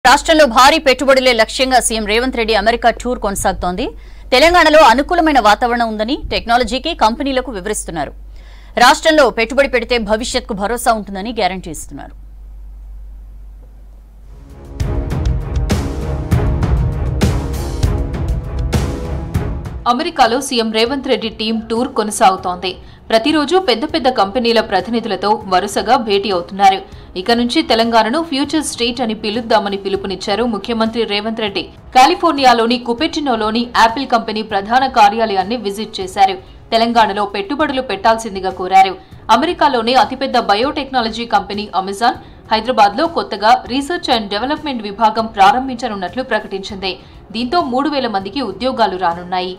రాష్ట్రంలో భారీ పెట్టుబడులే లక్ష్యంగా CM Revanth Reddy America tour కొనసాగుతోంది తెలంగాణలో అనుకూలమైన వాతావరణం ఉందని టెక్నాలజీకి కంపెనీలకు వివరిస్తున్నారు రాష్ట్రంలో పెట్టుబడి పెడితే భవిష్యత్కు భరోసా ఉంటుందని గ్యారంటీ ఇస్తున్నారు అమెరికాలో CM Revanth Reddy team tour కొనసాగుతోంది ప్రతిరోజు పెద్ద పెద్ద కంపెనీల ప్రతినిధులతో వరుసగా భేటీ అవుతున్నారు ఇక నుంచి తెలంగాణను ఫ్యూచర్ స్టేట్ అని పిలుద్దామని పిలుపునిచ్చారు ముఖ్యమంత్రి రేవంత్ రెడ్డి కాలిఫోర్నియాలోని కుపెటినోలోని యాపిల్ కంపెనీ ప్రధాన కార్యాలయాన్ని విజిట్ చేశారు తెలంగాణలో పెట్టుబడులు పెట్టాల్సిందిగా కోరారు అమెరికాలోనే అతిపెద్ద బయోటెక్నాలజీ కంపెనీ అమెజాన్ హైదరాబాద్ లో కొత్తగా రీసెర్చ్ అండ్ డెవలప్మెంట్ విభాగం ప్రారంభించనున్నట్లు ప్రకటించింది దీంతో మూడు వేల మందికి ఉద్యోగాలు రానున్నాయి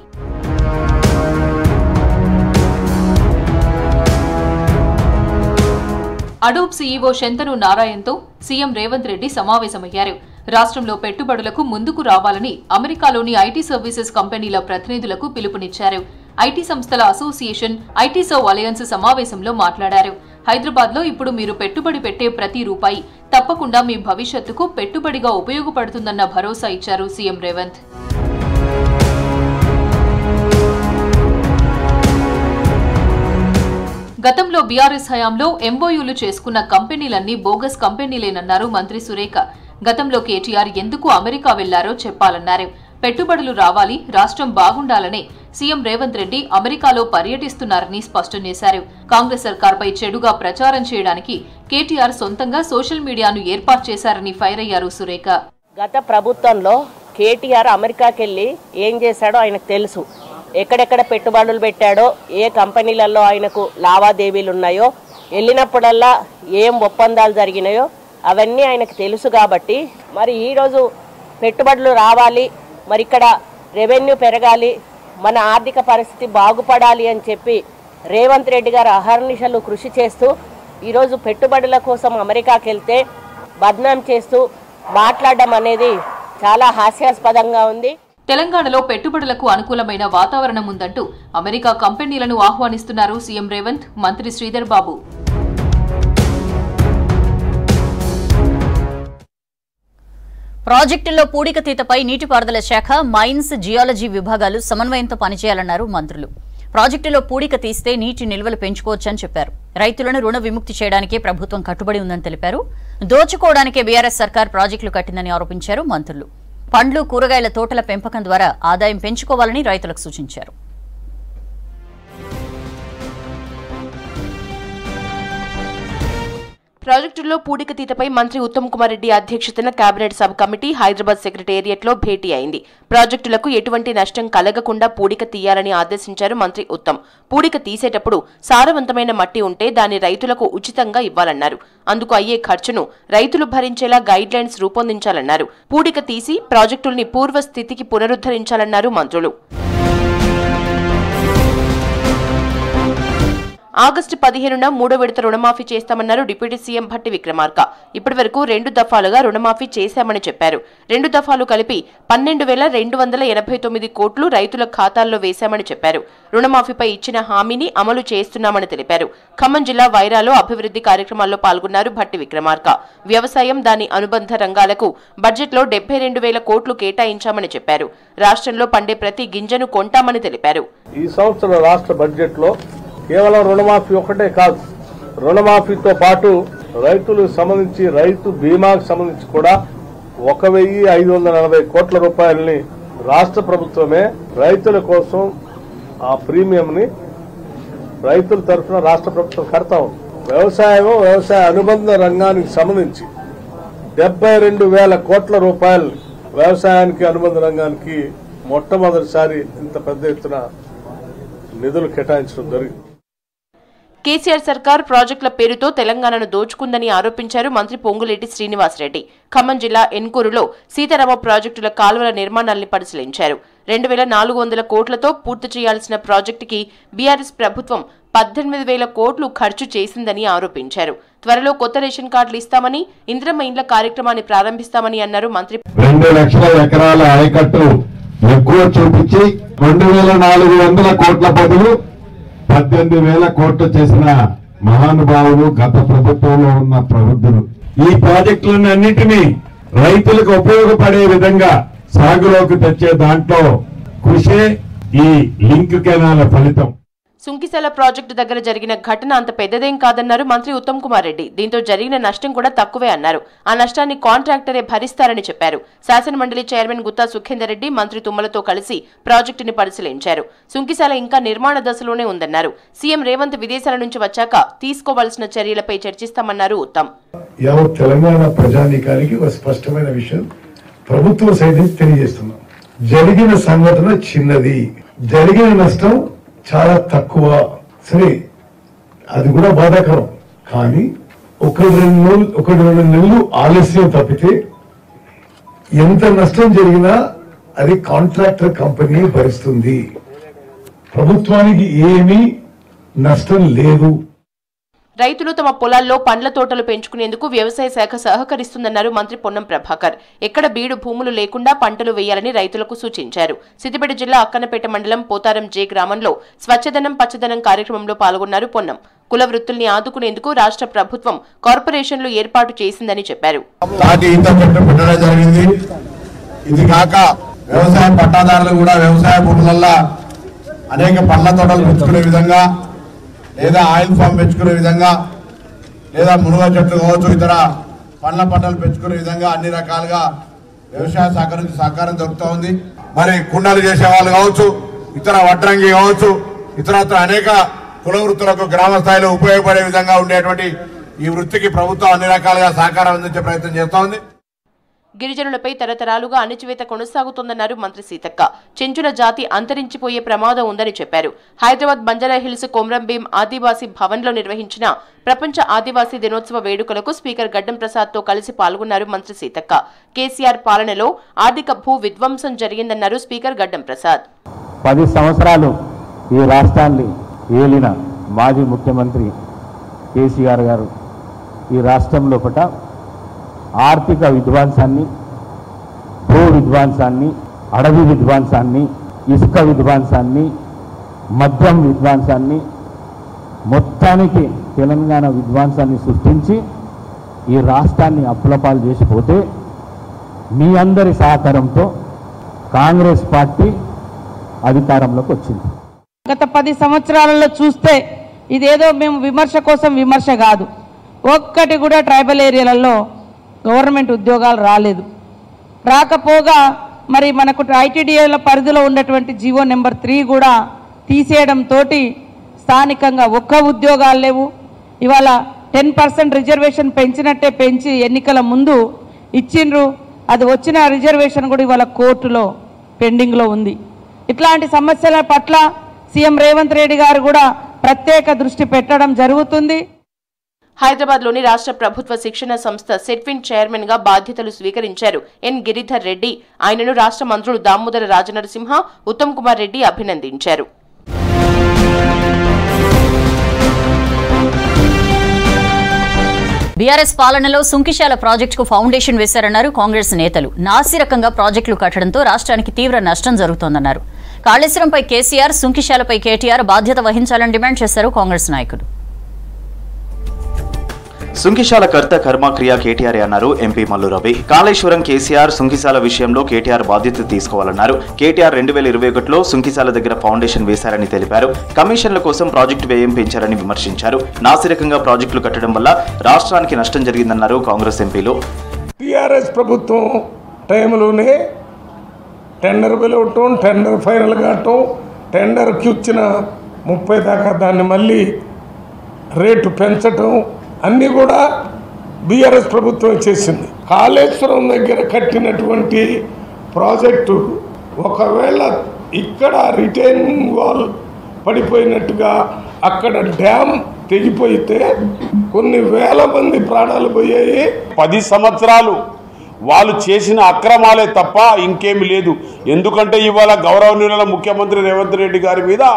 అడోబ్ సీఈఓ శంతను నారాయణ్తో సీఎం రేవంత్ రెడ్డి సమావేశమయ్యారు రాష్ట్రంలో పెట్టుబడులకు ముందుకు రావాలని అమెరికాలోని ఐటీ సర్వీసెస్ కంపెనీల ప్రతినిధులకు పిలుపునిచ్చారు ఐటీ సంస్థల అసోసియేషన్ ఐటీ సర్వ్ అలయన్స్ సమావేశంలో మాట్లాడారు హైదరాబాద్ లో ఇప్పుడు మీరు పెట్టుబడి పెట్టే ప్రతి రూపాయి తప్పకుండా మీ భవిష్యత్తుకు పెట్టుబడిగా ఉపయోగపడుతుందన్న భరోసా ఇచ్చారు సీఎం రేవంత్ గతంలో బీఆర్ఎస్ హయాంలో ఎంఓయూలు చేసుకున్న కంపెనీలన్నీ బోగస్ కంపెనీలేనన్నారు మంత్రి సురేఖ గతంలో కేటీఆర్ ఎందుకు అమెరికా వెళ్లారో చెప్పాలన్నారు పెట్టుబడులు రావాలి రాష్ట్రం బాగుండాలనే సీఎం రేవంత్ రెడ్డి అమెరికాలో పర్యటిస్తున్నారని స్పష్టం చేశారు కాంగ్రెస్ సర్కార్పై చెడుగా ప్రచారం చేయడానికి కేటీఆర్ సొంతంగా సోషల్ మీడియాను ఏర్పాటు చేశారని ఫైర్ అయ్యారు సురేఖ గత ప్రభుత్వంలో కేటీఆర్ అమెరికాకి వెళ్ళి ఏం చేశాడో ఆయనకు తెలుసు ఎక్కడెక్కడ పెట్టుబడులు పెట్టాడో ఏ కంపెనీలలో ఆయనకు లావాదేవీలు ఉన్నాయో వెళ్ళినప్పుడల్లా ఏం ఒప్పందాలు జరిగినాయో అవన్నీ ఆయనకు తెలుసు కాబట్టి మరి ఈరోజు పెట్టుబడులు రావాలి మరి ఇక్కడ రెవెన్యూ పెరగాలి మన ఆర్థిక పరిస్థితి బాగుపడాలి అని చెప్పి రేవంత్ రెడ్డి గారు అహర్నిశలు కృషి చేస్తూ ఈరోజు పెట్టుబడుల కోసం అమెరికాకి వెళ్తే బద్నాం చేస్తూ మాట్లాడడం అనేది చాలా హాస్యాస్పదంగా ఉంది తెలంగాణలో పెట్టుబడులకు అనుకూలమైన వాతావరణం ఉందంటూ అమెరికా కంపెనీలను ఆహ్వానిస్తున్నారు సీఎం రేవంత్ మంత్రి శ్రీధర్ బాబు ప్రాజెక్టుల్లో పూడికతీతపై నీటిపారుదల శాఖ మైన్స్ జియాలజీ విభాగాలు సమన్వయంతో పనిచేయాలన్నారు మంత్రులు ప్రాజెక్టులో పూడిక తీస్తే నీటి నిల్వలు పెంచుకోవచ్చని చెప్పారు రైతులను రుణ విముక్తి చేయడానికే ప్రభుత్వం కట్టుబడి ఉందని తెలిపారు దోచుకోవడానికే బీఆర్ఎస్ సర్కార్ ప్రాజెక్టులు కట్టిందని ఆరోపించారు మంత్రులు పండ్లు కూరగాయల తోటల పెంపకం ద్వారా ఆదాయం పెంచుకోవాలని రైతులకు సూచించారు ప్రాజెక్టుల్లో పూడికతీతపై మంత్రి ఉత్తమ్ కుమార్ రెడ్డి అధ్యక్షతన cabinet sub committee Hyderabad secretariat లో భేటీ అయింది ప్రాజెక్టులకు ఎటువంటి నష్టం కలగకుండా పూడిక తీయాలని ఆదేశించారు మంత్రి ఉత్తమ్ పూడిక తీసేటప్పుడు సారవంతమైన మట్టి ఉంటే దాన్ని రైతులకు ఉచితంగా ఇవ్వాలన్నారు అందుకు అయ్యే ఖర్చును రైతులు భరించేలా గైడ్ లైన్స్ రూపొందించాలన్నారు పూడిక తీసి ప్రాజెక్టుల్ని పూర్వ స్థితికి పునరుద్ధరించాలన్నారు మంత్రులు ఆగస్టు పదిహేనున మూడో విడత రుణమాఫీ చేస్తామన్నారు డిప్యూటీ సీఎం భట్టి విక్రమార్క ఇప్పటి వరకు రెండు దఫాలుగా రుణమాఫీ చేశామని చెప్పారు రెండు దఫాలు కలిపి పన్నెండు వేల రెండు వందల ఎనభై తొమ్మిది కోట్లు రైతుల ఖాతాల్లో వేశామని చెప్పారు రుణమాఫీపై ఇచ్చిన హామీని అమలు చేస్తున్నామని తెలిపారు ఖమ్మం జిల్లా వైరాలో అభివృద్ధి కార్యక్రమాల్లో పాల్గొన్నారు భట్టి విక్రమార్క వ్యవసాయం దాని అనుబంధ రంగాలకు బడ్జెట్లో డెబ్బై రెండు వేల కోట్లు కేటాయించామని చెప్పారు రాష్ట్రంలో పండే ప్రతి గింజను కొంటామని తెలిపారు ఈ సంవత్సరం రాష్ట్ర బడ్జెట్ లో కేవలం రుణమాఫీ ఒకటే కాదు రుణమాఫీతో పాటు రైతులకు సంబంధించి రైతు బీమాకు సంబంధించి కూడా ఒక వెయ్యి ఐదు వందల నలభై కోట్ల రూపాయలని రాష్ట్ర ప్రభుత్వమే రైతుల కోసం ఆ ప్రీమియంని రైతుల తరఫున రాష్ట్ర ప్రభుత్వం కడతా ఉంది వ్యవసాయం వ్యవసాయ అనుబంధ రంగానికి సంబంధించి డెబ్బై రెండు వేల కోట్ల రూపాయలు వ్యవసాయానికి అనుబంధ రంగానికి మొట్టమొదటిసారి ఇంత పెద్ద ఎత్తున నిధులు కేటాయించడం జరిగింది కేసీఆర్ సర్కార్ ప్రాజెక్టుల పేరుతో తెలంగాణను దోచుకుందని ఆరోపించారు మంత్రి పొంగులేటి శ్రీనివాసరెడ్డి ఖమ్మం జిల్లా ఎన్కూరులో సీతారామ ప్రాజెక్టుల కాలువల నిర్మాణాల్ని పరిశీలించారు రెండు వేల నాలుగు వందల కోట్లతో పూర్తి చేయాల్సిన ప్రాజెక్టుకి బీఆర్ఎస్ ప్రభుత్వం పద్దెనిమిది వేల కోట్లు ఖర్చు చేసిందని ఆరోపించారు త్వరలో కొత్త రేషన్ కార్డులు ఇస్తామని ఇంద్రమ్మ ఇండ్ల కార్యక్రమాన్ని ప్రారంభిస్తామని అన్నారు మంత్రి రెండు లక్షల ఎకరాల ఆయకట్టు ఎక్కువ చూపించి రెండు వేల నాలుగు వందల కోట్ల బదులు పద్దెనిమిది వేల కోట్లు చేసిన మహానుభావులు గత ప్రభుత్వంలో ఉన్న ప్రబుద్ధులు ఈ ప్రాజెక్టులను అన్నింటినీ రైతులకు ఉపయోగపడే విధంగా సాగులోకి తెచ్చే దాంట్లో కృషే ఈ లింక్ కెనాల ఫలితం సుంకిశాల ప్రాజెక్టు దగ్గర జరిగిన ఘటన అంత పెద్దదేం కాదన్నారు మంత్రి ఉత్తమ్ కుమార్ రెడ్డి దీంతో జరిగిన నష్టం కూడా తక్కువే అన్నారు ఆ నష్టాన్ని కాంట్రాక్టరే భరిస్తారని చెప్పారు శాసనమండలి చైర్మన్ గుత్తా సుఖేందర్ రెడ్డి మంత్రి తుమ్మలతో కలిసి ప్రాజెక్టుని పరిశీలించారు సుంకిశాల ఇంకా నిర్మాణ దశలోనే ఉందన్నారు సీఎం రేవంత్ విదేశాల నుంచి వచ్చాక తీసుకోవాల్సిన చర్యలపై చర్చిస్తామన్నారు ఉత్తమ్ యావత్ తెలంగాణ ప్రజానీకానికి ఒక స్పష్టమైన విషయం ప్రభుత్వం సైడ్ నుంచి తెలియజేస్తున్నాం జరిగిన సంఘటన చిన్నది జరిగిన నష్టం చాలా తక్కువ సరే అది కూడా బాధాకరం కానీ ఒక రెండు నెలలు ఒక రెండు నెలలు ఆలస్యం తప్పితే ఎంత నష్టం జరిగినా అది కాంట్రాక్టర్ కంపెనీ భరిస్తుంది ప్రభుత్వానికి ఏమీ నష్టం లేదు రైతులు తమ పొలాల్లో పండ్ల తోటలు పెంచుకునేందుకు వ్యవసాయ శాఖ సహకరిస్తుందన్నారు మంత్రి పొన్నం ప్రభాకర్ ఎక్కడ బీడు భూములు లేకుండా పంటలు వేయాలని రైతులకు సూచించారు సిద్దిపేట జిల్లా అక్కన్నపేట మండలం పోతారం జే గ్రామంలో స్వచ్ఛదనం పచ్చదనం కార్యక్రమంలో పాల్గొన్నారు పొన్నం కుల వృత్తుల్ని ఆదుకునేందుకు రాష్ట్ర ప్రభుత్వం కార్పొరేషన్లు ఏర్పాటు చేసిందని చెప్పారు తాటి ఈత చెట్టు పెట్టడం జరిగింది ఇది కాక వ్యవసాయ పట్టాదారులు కూడా వ్యవసాయ భూములల్లో అనేక పండ్ల తోటలు పెంచుకునే విధంగా లేదా ఆయిల్ ఫామ్ పెంచుకునే విధంగా లేదా మునగ చెట్లు కావచ్చు ఇతర పండ్ల పంటలు పెంచుకునే విధంగా అన్ని రకాలుగా వ్యవసాయ శాఖ నుంచి సహకారం దొరుకుతూ ఉంది మరి కుండలు చేసే వాళ్ళు కావచ్చు ఇతర వడ్రంగి కావచ్చు ఇతరత్ర అనేక కుల వృత్తులకు గ్రామ స్థాయిలో ఉపయోగపడే విధంగా ఉండేటువంటి ఈ వృత్తికి ప్రభుత్వం అన్ని రకాలుగా సహకారం అందించే ప్రయత్నం చేస్తూ ఉంది గిరిజనులపై తరతరాలుగా అణచివేత కొనసాగుతోందన్నారు మంత్రి సీతక్క చెంచుల జాతి అంతరించిపోయే ప్రమాదం ఉందని చెప్పారు హైదరాబాద్ బంజారా హిల్స్ కొమ్రంభీం ఆదివాసీ భవన్లో నిర్వహించిన ప్రపంచ ఆదివాసీ దినోత్సవ వేడుకలకు స్పీకర్ గడ్డం ప్రసాద్ తో కలిసి పాల్గొన్నారు మంత్రి సీతక్క కేసీఆర్ పాలనలో ఆర్థిక భూ విధ్వంసం జరిగిందన్నారు స్పీకర్ గడ్డం ప్రసాద్ పది సంవత్సరాలు ఈ రాష్ట్రాన్ని ఏలిన మాజీ ముఖ్యమంత్రి కేసీఆర్ గారు ఈ రాష్ట్రం లోపట ఆర్థిక విధ్వంసాన్ని భూ విధ్వంసాన్ని అడవి విధ్వంసాన్ని ఇసుక విధ్వంసాన్ని మద్యం విధ్వంసాన్ని మొత్తానికి తెలంగాణ విధ్వంసాన్ని సృష్టించి ఈ రాష్ట్రాన్ని అప్పులపాలు చేసిపోతే మీ అందరి సహకారంతో కాంగ్రెస్ పార్టీ అధికారంలోకి వచ్చింది గత పది సంవత్సరాలలో చూస్తే ఇదేదో మేము విమర్శ కోసం విమర్శ కాదు ఒక్కటి కూడా ట్రైబల్ ఏరియాలలో గవర్నమెంట్ ఉద్యోగాలు రాలేదు రాకపోగా మరి మనకు ఐటీడీఏల పరిధిలో ఉన్నటువంటి జీవో నెంబర్ త్రీ కూడా తీసేయడంతో స్థానికంగా ఒక్క ఉద్యోగాలు లేవు ఇవాళ టెన్ పర్సెంట్ రిజర్వేషన్ పెంచినట్టే పెంచి ఎన్నికల ముందు ఇచ్చిండ్రు అది వచ్చిన రిజర్వేషన్ కూడా ఇవాళ కోర్టులో పెండింగ్లో ఉంది ఇట్లాంటి సమస్యల పట్ల సీఎం రేవంత్ రెడ్డి గారు కూడా ప్రత్యేక దృష్టి పెట్టడం జరుగుతుంది హైదరాబాద్ లోని రాష్ట్ర ప్రభుత్వ శిక్షణ సంస్థ సెట్విన్ చైర్మన్ గా బాధ్యతలు స్వీకరించారు ఎన్ గిరిధర్ రెడ్డి ఆయనను రాష్ట్ర మంత్రులు దామోదర రాజనరసింహ ఉత్తమ్ కుమార్ రెడ్డి అభినందించారు బీఆర్ఎస్ పాలనలో సుంకిశాల ప్రాజెక్టుకు ఫౌండేషన్ వేశారన్నారు కాంగ్రెస్ నేతలు నాసిరకంగా ప్రాజెక్టులు కట్టడంతో రాష్ట్రానికి తీవ్ర నష్టం జరుగుతోందన్నారు కాళేశ్వరంపై కేసీఆర్ సుంకిశాలపై కేటీఆర్ బాధ్యత వహించాలని డిమాండ్ చేశారు కాంగ్రెస్ నాయకులు సుంకిశాల కర్త కర్మ క్రియ కేటీఆర్ అన్నారు ఎంపీ మల్లు రవి కాళేశ్వరం కేసీఆర్ సుంకిశాల విషయంలో కేటీఆర్ బాధ్యత తీసుకోవాలన్నారు కేటీఆర్ రెండు వేల ఇరవై ఒకటిలో సుంకిశాల దగ్గర ఫౌండేషన్ వేశారని తెలిపారు కమిషన్ల కోసం ప్రాజెక్టు వ్యయం పెంచారని విమర్శించారు నాసిరకంగా ప్రాజెక్టులు కట్టడం వల్ల రాష్ట్రానికి నష్టం జరిగిందన్నారు కాంగ్రెస్ ఎంపీలు టీఆర్ఎస్ ప్రభుత్వం టైంలోనే టెండర్ పిలవటం టెండర్ ఫైనల్ కావటం టెండర్కి ఇచ్చిన ముప్పై దాకా దాన్ని మళ్ళీ రేటు పెంచటం అన్నీ కూడా బీఆర్ఎస్ ప్రభుత్వం చేసింది కాళేశ్వరం దగ్గర కట్టినటువంటి ప్రాజెక్టు ఒకవేళ ఇక్కడ రిటైనింగ్ వాల్ పడిపోయినట్టుగా అక్కడ డ్యామ్ తెగిపోయితే కొన్ని వేల మంది ప్రాణాలు పోయాయి పది సంవత్సరాలు వాళ్ళు చేసిన అక్రమాలే తప్ప ఇంకేమి లేదు ఎందుకంటే ఇవాళ గౌరవనీయుల ముఖ్యమంత్రి రేవంత్ రెడ్డి గారి మీద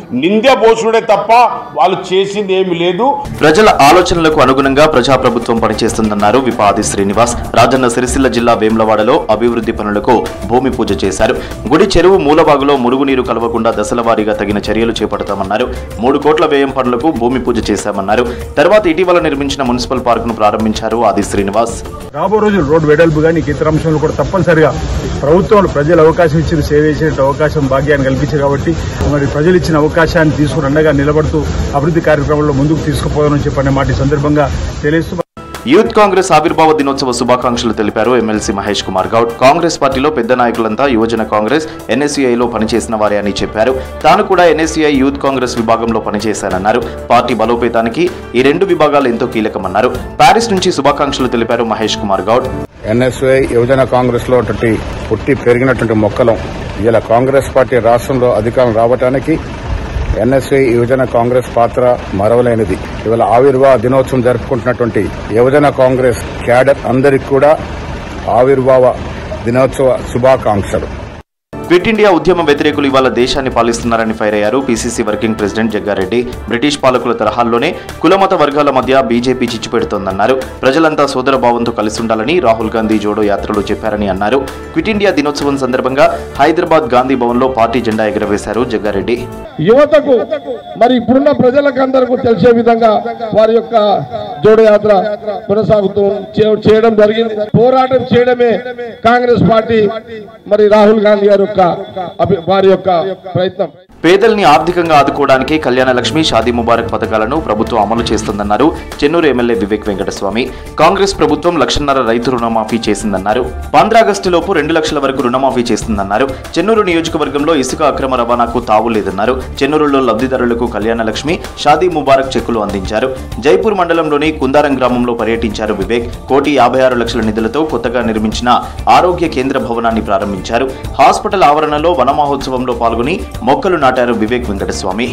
నిందె పోసుడే తప్ప వాళ్ళు చేసింది ఏమి లేదు ప్రజల ఆలోచనలకు అనుగుణంగా ప్రజాప్రభుత్వం పనిచేస్తుందన్నారు విపాది శ్రీనివాస్ రాజన్న సిరిసిల్ల జిల్లా వేములవాడలో అభివృద్ధి పనులకు భూమి పూజ చేశారు గుడి చెరువు మూలబాగులో మురుగునీరు కలవకుండా దశల వారీగా తగిన చర్యలు చేపడతామన్నారు మూడు కోట్ల వ్యయం పనులకు భూమి పూజ చేశామన్నారు తర్వాత ఇటీవల నిర్మించిన మున్సిపల్ పార్కును ప్రారంభించారు ఆది శ్రీనివాస్ రాబో రోజులు రోడ్డు వెడల్పు కానీ ఇతర అంశాలు కూడా తప్పనిసరిగా ప్రభుత్వం ప్రజలు అవకాశం ఇచ్చిన సేవ చేసే అవకాశం భాగ్యాన్ని కల్పించారు కాబట్టి మరి ప్రజలు ఇచ్చిన అవకాశాన్ని తీసుకుని అండగా నిలబడుతూ అభివృద్ధి కార్యక్రమంలో ముందుకు తీసుకుపోవాలని చెప్పనే మాట ఈ సందర్భంగా తెలియస్తూ యూత్ కాంగ్రెస్ ఆవిర్భావ దినోత్సవ శుభాకాంక్షలు తెలిపారు ఎమ్మెల్సీ మహేష్ కుమార్ గౌడ్ కాంగ్రెస్ పార్టీలో పెద్ద నాయకులంతా యువజన కాంగ్రెస్ ఎన్ఎస్యుఐలో పనిచేసిన వారే అని చెప్పారు తాను కూడా ఎన్ఎస్యుఐ యూత్ కాంగ్రెస్ విభాగంలో పనిచేశానన్నారు పార్టీ బలోపేతానికి ఈ రెండు విభాగాలు ఎంతో కీలకమన్నారు ప్యారిస్ నుంచి శుభాకాంక్షలు తెలిపారు మహేష్ కుమార్ గౌడ్ ఎన్ఎస్ఐ యువజన కాంగ్రెస్ లో పుట్టి పెరిగినటువంటి మొక్కలం ఇలా కాంగ్రెస్ పార్టీ రాష్ట్రంలో అధికారం రావడానికి ఎన్ఎస్ఐ యువజన కాంగ్రెస్ పాత్ర మరవలేనిది ఇవాళ ఆవిర్భావ దినోత్సవం జరుపుకుంటున్నటువంటి యువజన కాంగ్రెస్ క్యాడర్ అందరికి కూడా ఆవిర్భావ దినోత్సవ శుభాకాంక్షలు క్విట్ ఇండియా ఉద్యమ వ్యతిరేకులు ఇవాళ దేశాన్ని పాలిస్తున్నారని ఫైర్ అయ్యారు PCC working president Jaggareddy British పాలకుల తరహాల్లోనే కులమత వర్గాల మధ్య బీజేపీ చిచ్చుపెడుతోందన్నారు ప్రజలంతా సోదర భావంతో కలిసి ఉండాలని రాహుల్ గాంధీ జోడో యాత్రలో చెప్పారని అన్నారు క్విట్ ఇండియా దినోత్సవం సందర్భంగా హైదరాబాద్ గాంధీ భవన్లో పార్టీ జెండా ఎగురవేశారు జగ్గారెడ్డి యువతకు మరి ఇప్పుడున్న ప్రజలకు అందరికీ తెలిసే విధంగా వారి యొక్క జోడయాత్ర కొనసాగుతూ చే- చేయడం జరిగింది పోరాటం చేయడమే కాంగ్రెస్ పార్టీ మరి రాహుల్ గాంధీ గారి యొక్క అభి- వారి యొక్క ప్రయత్నం పేదల్ని ఆర్థికంగా ఆదుకోవడానికి కళ్యాణ లక్ష్మి షాదీ ముబారక్ పథకాలను ప్రభుత్వం అమలు చేస్తుందన్నారు చెన్నూరు ఎమ్మెల్యే వివేక్ వెంకటస్వామి కాంగ్రెస్ ప్రభుత్వం లక్షన్నర రైతు రుణమాఫీ చేసిందన్నారు పంద్రాగస్టులోపు రెండు లక్షల వరకు రుణమాఫీ చేస్తుందన్నారు చెన్నూరు నియోజకవర్గంలో ఇసుక అక్రమ రవాణాకు తావు లేదన్నారు చెన్నూరులో లబ్ధిదారులకు కళ్యాణ లక్ష్మి షాదీ ముబారక్ చెక్కులు అందించారు జైపూర్ మండలంలోని కుందారం గ్రామంలో పర్యటించారు వివేక్ కోటి యాభై ఆరు లక్షల నిధులతో కొత్తగా నిర్మించిన ఆరోగ్య కేంద్ర భవనాన్ని ప్రారంభించారు హాస్పిటల్ ఆవరణలో వన మహోత్సవంలో పాల్గొని మొక్కలు నాటారు వివేక్ వెంకటస్వామి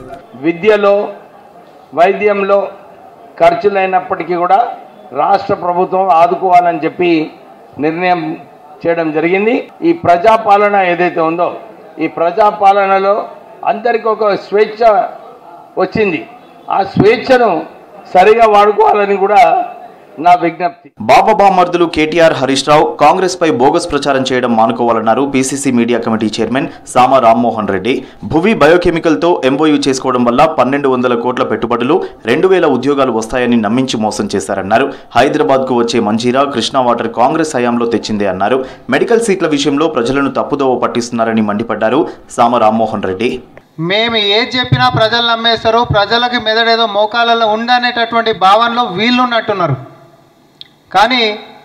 విద్యలో వైద్యంలో ఖర్చులైనప్పటికీ కూడా రాష్ట్ర ప్రభుత్వం ఆదుకోవాలని చెప్పి నిర్ణయం చేయడం జరిగింది ఈ ప్రజాపాలన ఏదైతే ఉందో ఈ ప్రజాపాలనలో అందరికీ ఒక స్వేచ్ఛ వచ్చింది ఆ స్వేచ్ఛను సరిగా వాడుకోవాలని కూడా నా విజ్ఞప్తి బాబా బామర్దులు కేటీఆర్ హరీష్ రావు కాంగ్రెస్ పై బోగస్ ప్రచారం చేయడం మానుకోవాలన్నారు PCC media committee chairman Sama Rammohan Reddy Bhuvi biochemical తో ఎంఓయూ చేసుకోవడం వల్ల పన్నెండు వందల కోట్ల పెట్టుబడులు రెండు వేల ఉద్యోగాలు వస్తాయని నమ్మించి మోసం చేశారన్నారు హైదరాబాద్ కు వచ్చే మంజీరా కృష్ణా వాటర్ కాంగ్రెస్ హయాంలో తెచ్చిందే అన్నారు మెడికల్ సీట్ల విషయంలో ప్రజలను తప్పుదోవ పట్టిస్తున్నారని మండిపడ్డారు సామ రామ్మోహన్ రెడ్డి మేము ఏది చెప్పినా ప్రజలు నమ్మేస్తారు ప్రజలకి మెదడేదో మోకాలలో ఉండనేటటువంటి భావనలో వీళ్ళు ఉన్నట్టున్నారు కానీ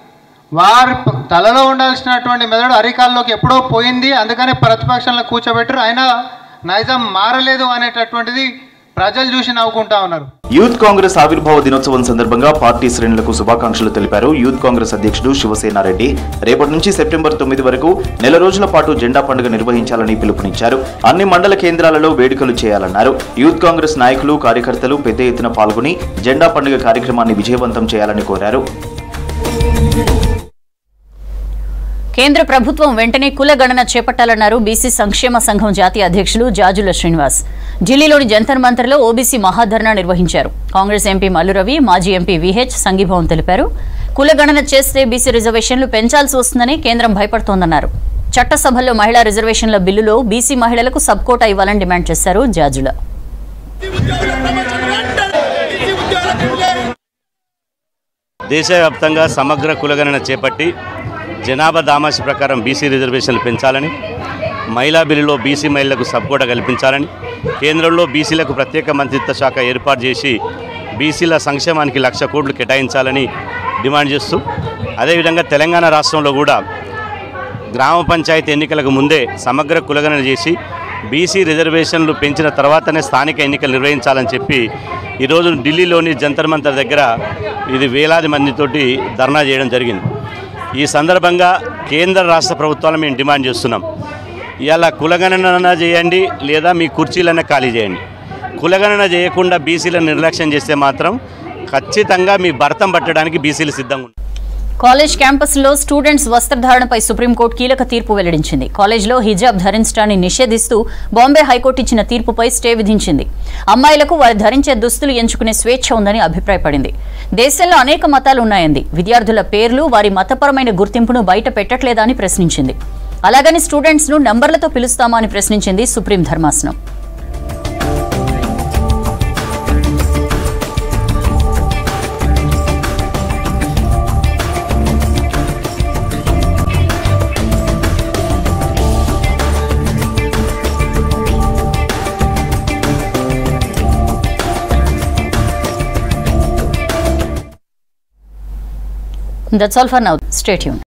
వారి ప- తలలో ఉండాల్సినటువంటి మెదడు అరికాల్లోకి ఎప్పుడో పోయింది అందుకనే ప్రతిపక్షంలో కూర్చోబెట్టరు అయినా నైజం మారలేదు అనేటటువంటిది ప్రజలు చూసి నవ్వుకుంటా ఉన్నారు యూత్ కాంగ్రెస్ ఆవిర్భావ దినోత్సవం సందర్భంగా పార్టీ శ్రేణులకు శుభాకాంక్షలు తెలిపారు యూత్ కాంగ్రెస్ అధ్యక్షుడు శివసేనారెడ్డి రేపటి నుంచి సెప్టెంబర్ తొమ్మిది వరకు నెల రోజుల పాటు జెండా పండుగ నిర్వహించాలని పిలుపునిచ్చారు అన్ని మండల కేంద్రాలలో వేడుకలు చేయాలన్నారు యూత్ కాంగ్రెస్ నాయకులు కార్యకర్తలు పెద్ద ఎత్తున పాల్గొని జెండా పండుగ కార్యక్రమాన్ని విజయవంతం చేయాలని కోరారు కేంద్ర ప్రభుత్వం వెంటనే కులగణన చేపట్టాలన్నారు బీసీ సంక్షేమ సంఘం జాతీయ అధ్యక్షులు జాజుల శ్రీనివాస్ ఢిల్లీలోని జంతర్ మంతర్లో ఓబీసీ మహాధర్నా నిర్వహించారు కాంగ్రెస్ ఎంపీ మల్లురవి మాజీ ఎంపీ విహెచ్ సంఘీభావం తెలిపారు కులగణన చేస్తే బీసీ రిజర్వేషన్లు పెంచాల్సి వస్తుందని కేంద్రం భయపడుతోందన్నారు చట్టసభల్లో మహిళా రిజర్వేషన్ల బిల్లులో బీసీ మహిళలకు సబ్ కోటా ఇవ్వాలని డిమాండ్ చేశారు జాజుల దేశవ్యాప్తంగా సమగ్ర కులగణన చేపట్టి జనాభా దామాషి ప్రకారం బీసీ రిజర్వేషన్లు పెంచాలని మహిళా బిల్లులో బీసీ మహిళలకు సబ్కోట కల్పించాలని కేంద్రంలో బీసీలకు ప్రత్యేక మంత్రిత్వ శాఖ ఏర్పాటు చేసి బీసీల సంక్షేమానికి లక్ష కోట్లు కేటాయించాలని డిమాండ్ చేస్తూ అదేవిధంగా తెలంగాణ రాష్ట్రంలో కూడా గ్రామ పంచాయతీ ఎన్నికలకు ముందే సమగ్ర కులగణన చేసి బీసీ రిజర్వేషన్లు పెంచిన తర్వాతనే స్థానిక ఎన్నికలు నిర్వహించాలని చెప్పి ఈరోజు ఢిల్లీలోని జంతర్ మంతర్ దగ్గర ఇది వేలాది మందితోటి ధర్నా చేయడం జరిగింది ఈ సందర్భంగా కేంద్ర రాష్ట్ర ప్రభుత్వాలు మేము డిమాండ్ చేస్తున్నాం ఇవాళ కులగణన చేయండి లేదా మీ కుర్చీలనే ఖాళీ చేయండి కులగణన చేయకుండా బీసీలను నిర్లక్ష్యం చేస్తే మాత్రం ఖచ్చితంగా మీ భర్తం పట్టడానికి బీసీలు సిద్ధంగా ఉంటారు కాలేజ్ క్యాంపస్లో స్టూడెంట్స్ వస్త్రధారణపై సుప్రీంకోర్టు కీలక తీర్పు వెల్లడించింది కాలేజ్లో హిజాబ్ ధరించడాన్ని నిషేధిస్తూ బాంబే హైకోర్టు ఇచ్చిన తీర్పుపై స్టే విధించింది అమ్మాయిలకు వారు ధరించే దుస్తులు ఎంచుకునే స్వేచ్ఛ ఉందని అభిప్రాయపడింది దేశంలో అనేక మతాలు ఉన్నాయంది విద్యార్థుల పేర్లు వారి మతపరమైన గుర్తింపును బయట పెట్టట్లేదా అని ప్రశ్నించింది అలాగని స్టూడెంట్స్ ను నంబర్లతో పిలుస్తామా అని ప్రశ్నించింది సుప్రీం ధర్మాసనం That's all for now. Stay tuned.